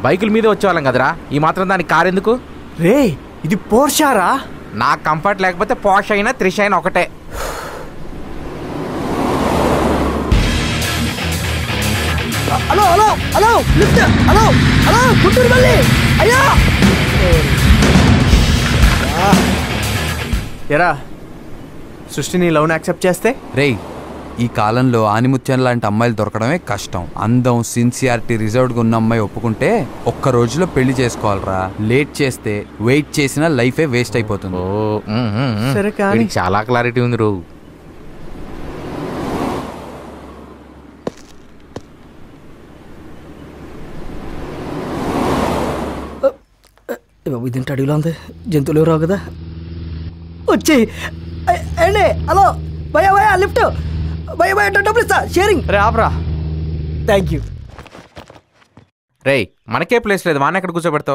బైకుల మీద వచ్చేవాళ్ళం కదరా ఈ మాత్రం దానికి కారు ఎందుకు రే ఇది పోర్షారా నాకు కంఫర్ట్ లేకపోతే పోష్ అయినా త్రిష్ అయినా ఒకటే hello hello hello lift hello hello Guntur మళ్ళీ అయ్యా ఎరా సృష్టిని లవ్ని యాక్సెప్ట్ చేస్తే రేయ్ ఈ కాలంలో ఆనిముత్యం లాంటి అమ్మాయిలు దొరకడమే కష్టం అందం సిన్సియారిటీ రిజర్వ్డ్గా ఉన్న అమ్మాయి ఒప్పుకుంటే ఒక్క రోజులో పెళ్లి చేసుకోవాలరా లేట్ చేస్తే వెయిట్ చేసినా లైఫే వేస్ట్ అయిపోతుంది ఓ మ్మ్, మ్మ్, మ్మ్. సరే కానీ. వీడికి చాలా క్లారిటీ ఉంది రో బాబు ఇదేంటి అడవిలో ఉంది జంతువులు ఎవరు రావు కదా వచ్చేయి అండి హలో భయ భయ లిఫ్ట్ భయ భయ డబ్బులు ఇస్తా షేరింగ్ రే ఆపరా థ్యాంక్ యూ రేయ్ మనకే ప్లేస్ లేదు వాడిని ఎక్కడ కూర్చోబెడతావు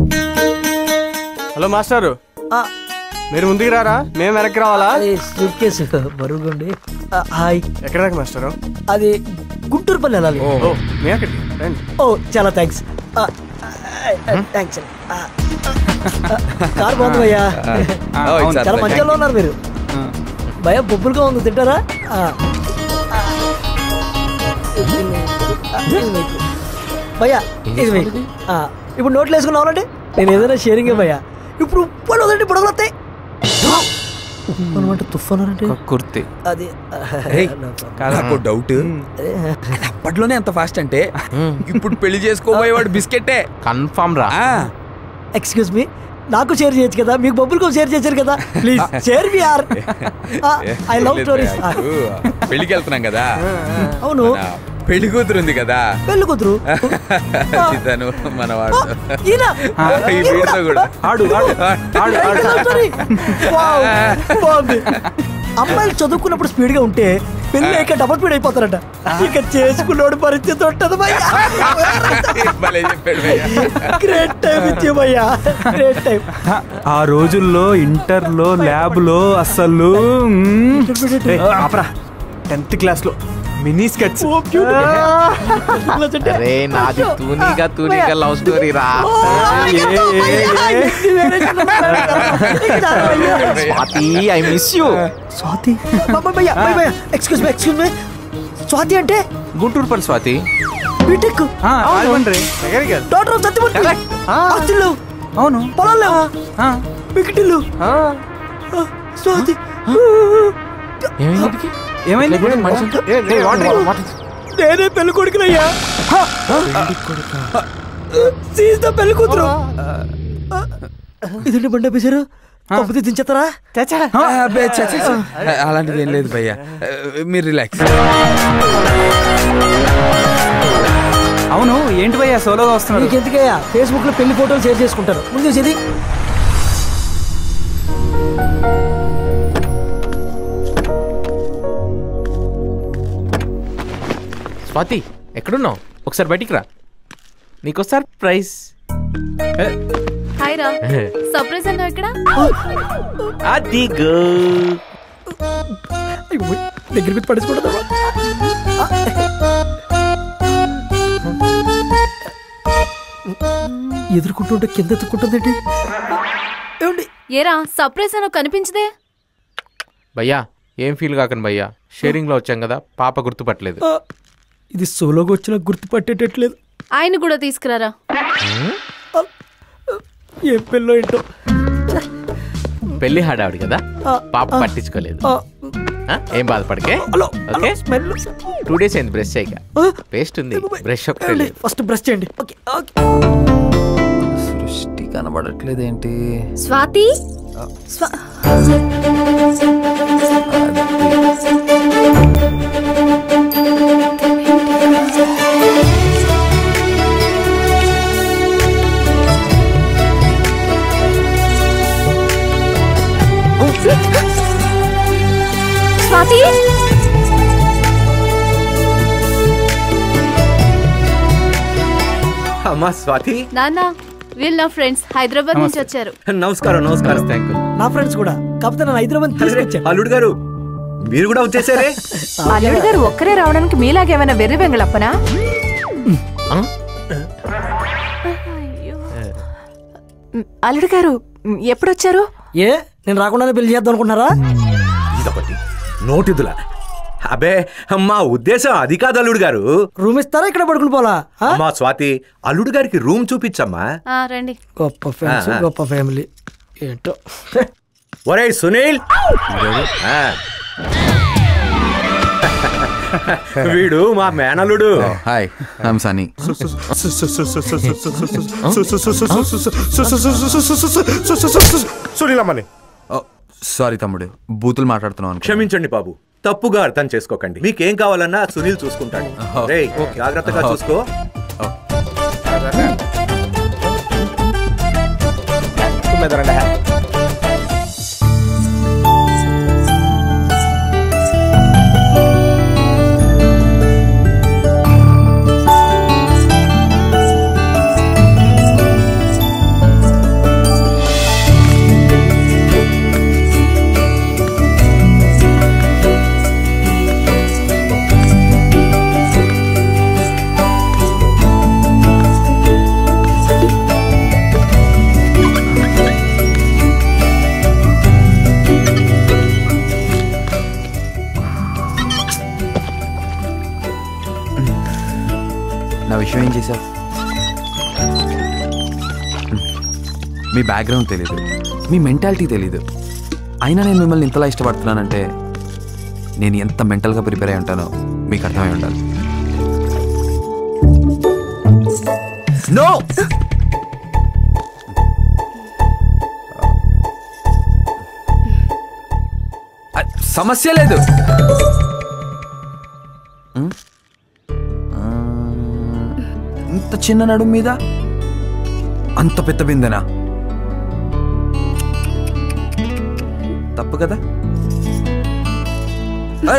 హలో మాస్టారు మీరు ముందుకు రారా మేము వెనక్కి రావాలా అది సూట్ కేసు బరువుగా ఉండి ఆ, హాయ్ ఎక్కడ దాకా మాస్టారు అది గుంటూరు పల్లి వెళ్ళాలి ఓ మీ అక్కడికి రండి ఓ చాలా థ్యాంక్స్ థ్యాంక్స్ కార్ బాగుంది భయ్యా చాలా మంచిగా ఉన్నారు మీరు భయ బొబ్బులుగా ఉంది తింటారా ఆ. ఇది మీకు. భయ్యా ఇది మీకు ఆ, ఇప్పుడు నోట్లు వేసుకుని అవునండి నేను ఏదైనా షేరింగ్ భయ్యా ఇప్పుడు ఉప్పాలు వదండి పొడవలు వస్తాయి ఉప్పాను అంటే తుఫాను అంటే కుర్తి అది నాకు డౌట్ అప్పట్లోనే అంత ఫాస్ట్ అంటే ఇప్పుడు పెళ్లి చేసుకోబోయేవాడు బిస్కెటే కన్ఫామ్ రా ఎక్స్క్యూజ్ మీ నాకు షేర్ చేయొచ్చు కదా మీకు బొబ్బులకు షేర్ చేశారు కదా please share me are I love stories పెళ్లికి వెళ్తున్నాం కదా అవును మన పెళ్లి కూతురు ఉంది కదా పెళ్లి కూతురు తను మన వాడు ఈయన ఈ వీడితో కూడా ఆడు ఆడు ఆడు ఆడు Love story. Wow, బాగుంది అమ్మాయిలు చదువుకున్నప్పుడు స్పీడ్ గా ఉంటే పెళ్లి అయ్యాక డబల్ స్పీడ్ అయిపోతారట ఇక చేసుకున్నోడు పరిస్థితి ఉంటది భలే చెప్పాడు భయ్యా. గ్రేట్ టైం ఇచ్చే భయ్యా గ్రేట్ టైం ఆ రోజుల్లో ఇంటర్లో ల్యాబ్లో అస్సలు మ్మ్. రే, ఆపరా టెన్త్ క్లాస్లో మినీ స్కెట్స్ రే నాది తూనీగా తూనీగా లవ్ స్టోరీ రా Swathi I miss you Swathi భయ్యా భయ్యా excuse me excuse me Swathi అంటే గుంటూరు పల్లి Swathi BTech doctor of Satyamurthy ఆస్తులు అవును పొలాలు లేవు ఆ, వికెట్లు ఆ. స్వాతి ఏమైంది ఏమైంది నేనే పెళ్లి కొడుకునయ్యా సీత పెళ్లి కూతురు ఇదండి బండి ఆపేశారు కాకపోతే దించేస్తారా ఆ, అబ్బే, చ్చ, చ్చ, చ్చ. అలాంటిది ఏం లేదు భయ్యా మీరు రిలాక్స్ అవును ఏంటి భయ్యా సోలోగా వస్తున్నారు మీకు ఎందుకయ్యా ఫేస్బుక్ లో పెళ్లి ఫోటోలు షేర్ చేసుకుంటారు ముందు ఇది స్వాతి ఎక్కడున్నావు ఒకసారి బయటికి రా నీకు సర్ప్రైజ్ హాయ్ రా సర్ప్రైజ్ అన్నావు ఇక్కడ అది గో దగ్గర పెట్టి పడేసుకుంటుందా ఎదుర్కొంటుంటే కింద ఎత్తుకుంటుందండి ఏమండి ఏరా సర్ప్రైజ్ అన్నావు కనిపించదే భయ్యా ఏం ఫీల్ కాకండి భయ్యా షేరింగ్ లో వచ్చాం కదా పాప గుర్తుపట్టలేదు ఆ, ఇది సోలోగా వచ్చినా గుర్తుపట్టేటట్లేదు ఆయన కూడా తీసుకురారా ఏ పెళ్ళో ఏంటో పెళ్లి హడావిడి కదా ఆ, పాప ఆ, పట్టించుకోలేదు ఆ, ఆ, ఏం బాధపడకే hello okay smell two days అయింది బ్రష్ చేయక పేస్ట్ ఉంది బ్రష్ ఒక్కటే లేదు. ఫస్ట్ బ్రష్ చేయండి ఓకే ఓకే సృష్టి కనబడట్లేదేంటి స్వాతి స్వా- స్వాతి అమ్మా స్వాతి నాన్న వీళ్ళు నా ఫ్రెండ్స్ హైదరాబాద్ నుంచి వచ్చారు నమస్కారం నమస్కారం థ్యాంక్ యూ నా ఫ్రెండ్స్ కూడా కాకపోతే నన్ను హైదరాబాద్ తీసుకొచ్చాను అల్లుడు గారు మీరు కూడా వచ్చేసారే అల్లుడు గారు ఒక్కరే రావడానికి మీలాగేమైనా వెర్రి వెంగళప్పనా అల్లుడు గారు మ్, ఎప్పుడొచ్చారు ఏ నేను రాకుండానే పెళ్లి చేద్దాం అనుకుంటున్నారా ఇదొకటి నోటిదుల అబే మా ఉద్దేశం అది కాదు అల్లుడు గారు రూమ్ ఇస్తారా ఇక్కడ పడుకుని పోలా ఆ? అమ్మా స్వాతి అల్లుడు గారికి రూమ్ చూపించమ్మా ఆ, రండి గొప్ప ఫ్రెండ్స్ ఆ, ఆ. గొప్ప ఫ్యామిలీ ఏంటో ఒరేయ్ సునీల్ ఆ. వీడు మా మేనల్లుడు హాయ్ ఐమ్ సనీ సునీలమ్మని సారీ తమ్ముడు బూతులు మాట్లాడుతున్నావు అనుకో. క్షమించండి బాబు తప్పుగా అర్థం చేసుకోకండి మీకేం కావాలన్నా సునీల్ చూసుకుంటాడు రేయ్ జాగ్రత్తగా చూసుకో నా విషయం ఏం చేశావు మీ బ్యాక్గ్రౌండ్ తెలీదు మీ మెంటాలిటీ తెలీదు అయినా నేను మిమ్మల్ని ఇంతలా ఇష్టపడుతున్నానంటే నేను ఎంత మెంటల్గా ప్రిపేర్ అయి ఉంటానో మీకు అర్థమై ఉండాలి నో సమస్య లేదు ఉం? ఆ, ఇంత చిన్న నడుము మీద అంత పెద్ద బిందెనా తప్పు కదా అరే!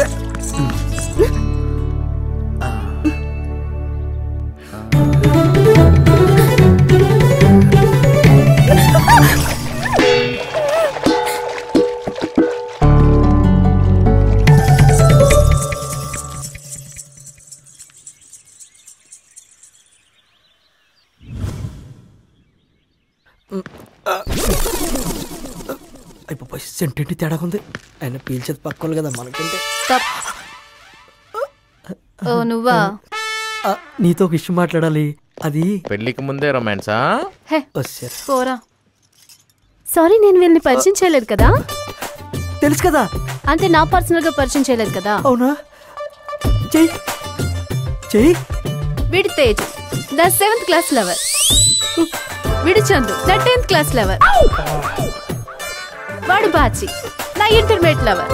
అయిపోయి సెంటెంటి తేడా ఉంది ఆయన పీల్చేది పక్కోళ్ళు కదా మనకంటే తప్ ఓ నువ్వా ఆ, నీతో ఒక విషయం మాట్లాడాలి అది పెళ్లికి ముందే రొమాన్సా హే వచ్చారు పోరా సారీ నేను వీళ్ళని పరిచయం చేయలేదు కదా తెలుసు కదా అంటే నా పర్సనల్ గా పరిచయం చేయలేదు కదా అవునా చెయ్యి చెయ్యి వీడి తేజ్ నా సెవెంత్ క్లాస్ లవర్ వీడి చందు నా టెన్త్ క్లాస్ లవర్ వాడు బాచి నా ఇంటర్మీడియట్ లవర్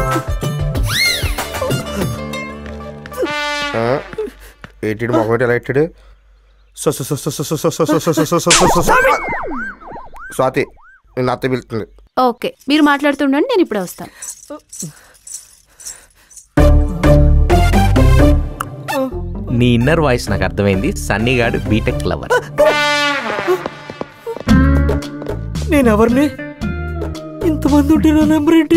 ఏంటి మొహం ఎలా ఎట్టాడు సో సో సో సో సో సో సో సో సో సో సో సో సో సో స్వాతి నేను అత్త పిలుస్తుంది ఓకే మీరు మాట్లాడుతుండండి నేను ఇప్పుడే వస్తాను నీ ఇన్నర్ వాయిస్ నాకు అర్థమైంది సన్నీ గాడు బీటెక్ లవర్ నేను ఎవరిని ఇంతమంది ఉంటే నా నెంబర్ ఏంటి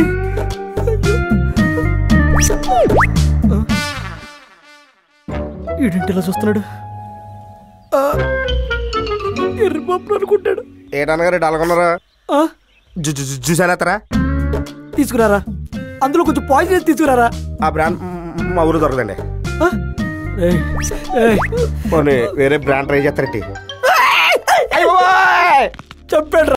ఈడింటి ఇలా చూస్తున్నాడు ఆ, ఎర్రబాబు అనుకుంటాడు ఏ నాన్నగారు డల్గొన్నారా ఆ, చూసారా తీసుకురారా అందులో కొంచెం పాయిజన్ వేసి తీసుకురారా ఆ బ్రాండ్ మా ఊరు దొరకదండి ఆ? ఏయ్, ఏయ్, పోనీ వేరే బ్రాండ్ ట్రై చేస్తారండి చంపాడు